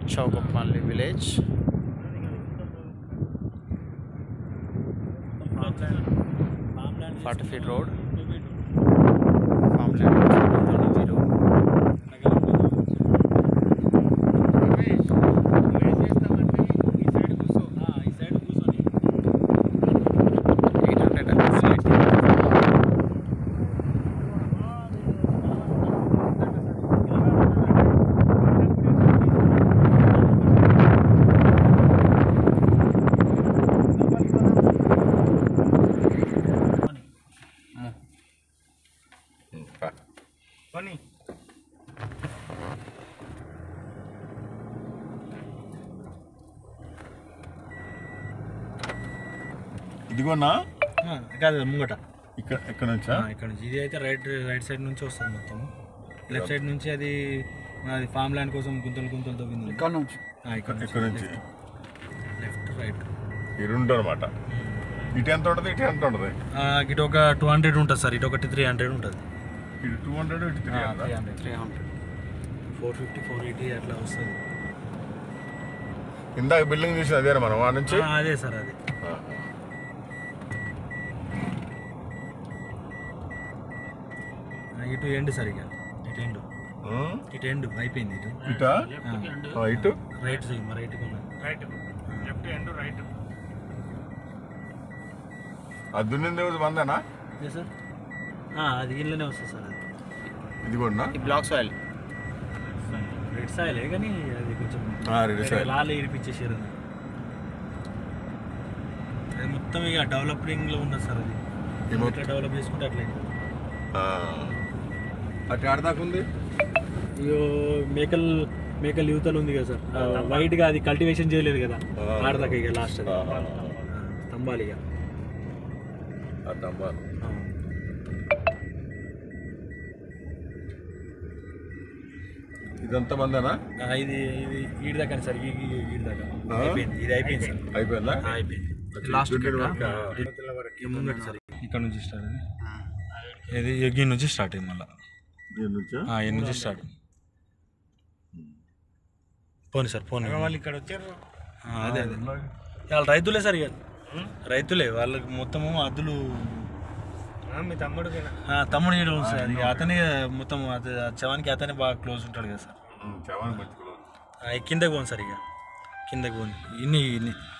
చౌకపల్లి village forty feet road farm land zero eight hundred ఇదిగోనా కాదు ముంగట ఇక్కడ ఇక్కడ నుంచా ఆ, ఇక్కడ నుంచి ఇది అయితే రైట్ రైట్ సైడ్ నుంచి వస్తుంది మొత్తం లెఫ్ట్ సైడ్ నుంచి అది అది ఫామ్ ల్యాండ్ కోసం గుంతలు గుంతలు తవ్వింది ఇక్కడ నుంచి ఆ, ఇక్కడ ఇక్కడ నుంచి లెఫ్ట్ రైట్ ఈ రెండు అనమాట ఇటు ఎంత ఉంటుంది ఇటు ఎంత ఉంటుంది ఇటు ఒక టూ హండ్రెడ్ ఉంటుంది సార్ ఇటు ఒకటి త్రీ హండ్రెడ్ ఉంటుంది ఇటు టూ హండ్రెడ్ ఇటు three hundred three hundred three hundred four fifty four eighty అట్లా వస్తుంది ఇందాక బిల్డింగ్ చూసి అదేనా మనం ఆ నుంచి ఆ, అదే సార్ అది ఆ, ఇటు ఎండ్ సార్ ఇక ఇటు ఎండ్ ఉమ్, ఇటు ఎండ్ అయిపోయింది ఇటు ఇటా ఆ, ఇటు రైట్ సైడ్ మా రైట్ రైట్ ఆ దున్నింది మందేనా అదే సార్ ఆ, అది ఇళ్ళనే వస్తుంది సార్ అది ఇది కూడా ఈ బ్లాక్ సాయిల్ రెడ్ సాయిలే కానీ అది కొంచెం రెడీ సార్ లాలే ఇరిపించేసారు అది అది మొత్తం ఇక డెవలపింగ్ లో ఉన్నది సార్ అది ఈ మొత్తం- ఎట్లా డెవలప్ చేసుకుంటే అట్లా అవుతుంది. అటు ఆడదాకా ఉంది ఇగో మేకల్ మేకల్ యువతలు ఉంది కదా సార్ వైట్ గా అది కల్టివేషన్ చేయలేదు కదా ఆ. ఆడదాకా ఇక లాస్ట్ అది ఆహా. ఆ, స్తంభాలు ఇక ఆ స్తంభాలు. ఆ. ఇదంతా మందేనా ఆ, ఇది ఇది ఈడి దాకా సార్ ఈ ఈ- ఈడి దాకా ఆ? అయిపోయింది ఇది అయిపోయింది సార్ అయిపోయిందా ఆ, అయిపోయింది లాస్ట్ ముంగట సార్ ఇక్కడ నుంచి స్టార్ట్ అది ఇది ఎగ్గి నుంచి స్టార్ట్ అయింది మళ్ళీ దీని నుంచా ఈ నుంచి స్టార్ట్ పోనీ సార్ పోనీ వాళ్ళు ఇక్కడ వచ్చారు ఆ, అదే అదే వాళ్ళు రైతులే సార్ ఇక రైతులే వాళ్ళకి మొత్తము అద్దులు ఆ, మీ తమ్ముడు ఆ, తమ్ముడు ఈడ ఉంది సార్ ఇక అతనే మొత్తం అత- ఆ చవానికి అతనే బాగా క్లోజ్ ఉంటాడు కదా సార్ చవాని మంచుకోవాలి ఆ, ఈ కిందకి పోను సార్ ఇక కిందకి పోను ఇన్ని ఇన్ని